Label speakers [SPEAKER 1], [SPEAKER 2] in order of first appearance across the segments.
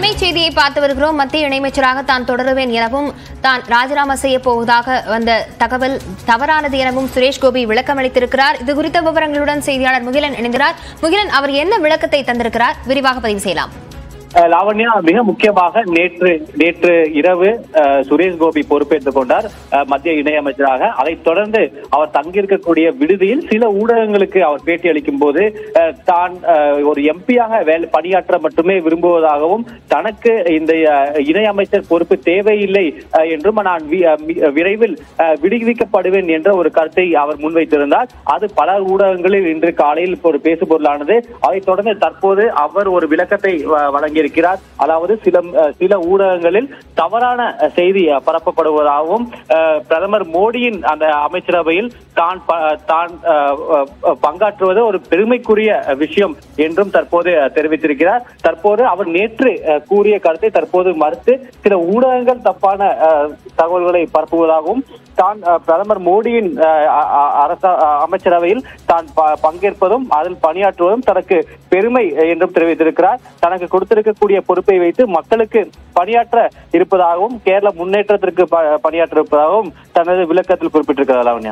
[SPEAKER 1] அண்மை செய்தியை பார்த்து வருகிறோம் மத்திய இணையமைச்சராக தான் தொடருவேன் எனவும் தான் ராஜினாமா செய்ய போவதாக வந்த தகவல் தவறானது எனவும் சுரேஷ் கோபி விளக்கம் அளித்திருக்கிறார் இது குறித்த விவரங்களுடன் செய்தியாளர் முகிலன் இணைகிறார் முகிலன் அவர் என்ன விளக்கத்தை தந்திருக்கிறார் விரிவாக பதிவு செய்யலாம்
[SPEAKER 2] அஹ் லாவண்யா மிக முக்கியமாக நேற்று நேற்று இரவு அஹ், சுரேஷ் கோபி பொறுப்பேற்றுக் கொண்டார் அஹ், மத்திய இணையமைச்சராக அதைத் தொடர்ந்து அவர் தங்கியிருக்கக்கூடிய விடுதியில் சில ஊடகங்களுக்கு அவர் பேட்டி அளிக்கும் போது அஹ், தான் அஹ், ஒரு எம்பியாக வேலை பணியாற்ற மட்டுமே விரும்புவதாகவும் தனக்கு இந்த அஹ், இணையமைச்சர் பொறுப்பு தேவையில்லை அஹ், என்றும் நான் வி- அஹ், மி- விரைவில் அஹ், விடுவிக்கப்படுவேன் என்ற ஒரு கருத்தை அவர் முன்வைத்திருந்தார் அது பல ஊடகங்களில் இன்று காலையில் ஒரு பேசுபொருளானது அதைத் தொடர்ந்து தற்போது அவர் ஒரு விளக்கத்தை வ- வழங்கியிருக்கிறார் அதாவது சில அஹ், சில ஊடகங்களில் தவறான அஹ், செய்தி அஹ், பரப்பப்படுவதாகவும் அஹ், பிரதமர் மோடியின் அந்த அமைச்சரவையில் தான் ப- தான் அஹ், அஹ், பங்காற்றுவது ஒரு பெருமைக்குரிய அஹ், விஷயம் என்றும் தற்போது அஹ், தெரிவித்திருக்கிறார் தற்போது அவர் நேற்று அஹ், கூறிய கருத்தை தற்போது மறுத்து சில ஊடகங்கள் தப்பான அஹ், தகவல்களை பரப்புவதாகவும் தான் அஹ், பிரதமர் மோடியின் அஹ், அ- அ- அரச அஹ், அமைச்சரவையில் தான் ப- பங்கேற்பதும் அதில் பணியாற்றுவதும் தனக்கு பெருமை என்றும் தெரிவித்திருக்கிறார் தனக்கு கொடுத்திருக்கக்கூடிய பொறுப்பை வைத்து மக்களுக்கு பணியாற்ற இருப்பதாகவும் கேரள முன்னேற்றத்திற்கு ப- பணியாற்ற இருப்பதாகவும் தனது விளக்கத்தில் குறிப்பிட்டிருக்கிறார் லாவண்யா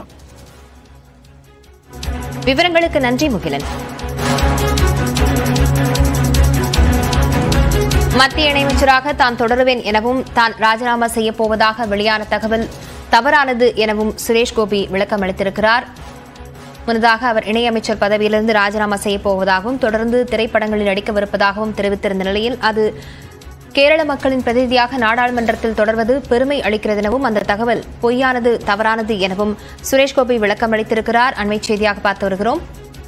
[SPEAKER 1] விவரங்களுக்கு நன்றி முகிலன் மத்திய இணையமைச்சராக தான் தொடருவேன் எனவும் தான் ராஜினாமா செய்யப் போவதாக வெளியான தகவல் தவறானது எனவும் சுரேஷ் கோபி விளக்கம் அளித்திருக்கிறார் முன்னதாக அவர் இணையமைச்சர் பதவியிலிருந்து ராஜினாமா செய்யப் போவதாகவும் தொடர்ந்து திரைப்படங்களில் நடிக்கவிருப்பதாகவும் தெரிவித்திருந்த நிலையில் அது கேரள மக்களின் பிரதிநிதியாக நாடாளுமன்றத்தில் தொடர்வது பெருமை அளிக்கிறது எனவும் அந்த தகவல் பொய்யானது தவறானது எனவும் சுரேஷ் கோபி விளக்கம் அளித்திருக்கிறார் அண்மைச் செய்தியாக பார்த்து வருகிறோம்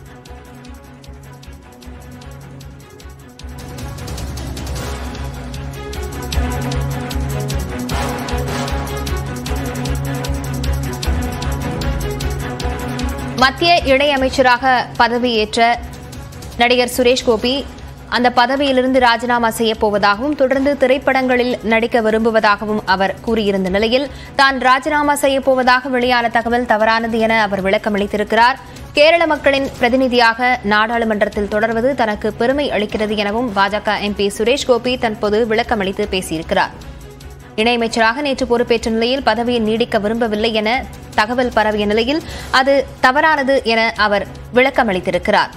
[SPEAKER 1] மத்திய இணையமைச்சராக பதவியேற்ற நடிகர் சுரேஷ் கோபி அந்த பதவியிலிருந்து ராஜினாமா செய்யப் போவதாகவும் தொடர்ந்து திரைப்படங்களில் நடிக்க விரும்புவதாகவும் அவர் கூறியிருந்த நிலையில் தான் ராஜினாமா செய்யப் போவதாக வெளியான தகவல் தவறானது என அவர் விளக்கமளித்திருக்கிறார் கேரள மக்களின் பிரதிநிதியாக நாடாளுமன்றத்தில் தொடர்வது தனக்கு பெருமை அளிக்கிறது எனவும் பாஜக எம்பி சுரேஷ் கோபி தற்போது விளக்கமளித்து பேசியிருக்கிறார் இணையமைச்சராக நேற்று பொறுப்பேற்ற நிலையில் பதவியை நீடிக்க விரும்பவில்லை என தகவல் பரவிய நிலையில் அது தவறானது என அவர் விளக்கமளித்திருக்கிறார்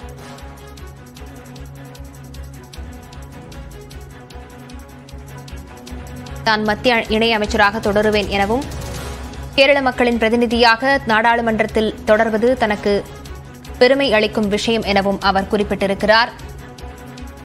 [SPEAKER 1] தான் மத்திய இணையமைச்சராக தொடருவேன் எனவும் கேரள மக்களின் பிரதிநிதியாக நாடாளுமன்றத்தில் தொடர்வது தனக்கு பெருமை அளிக்கும் விஷயம் எனவும் அவர் குறிப்பிட்டிருக்கிறார்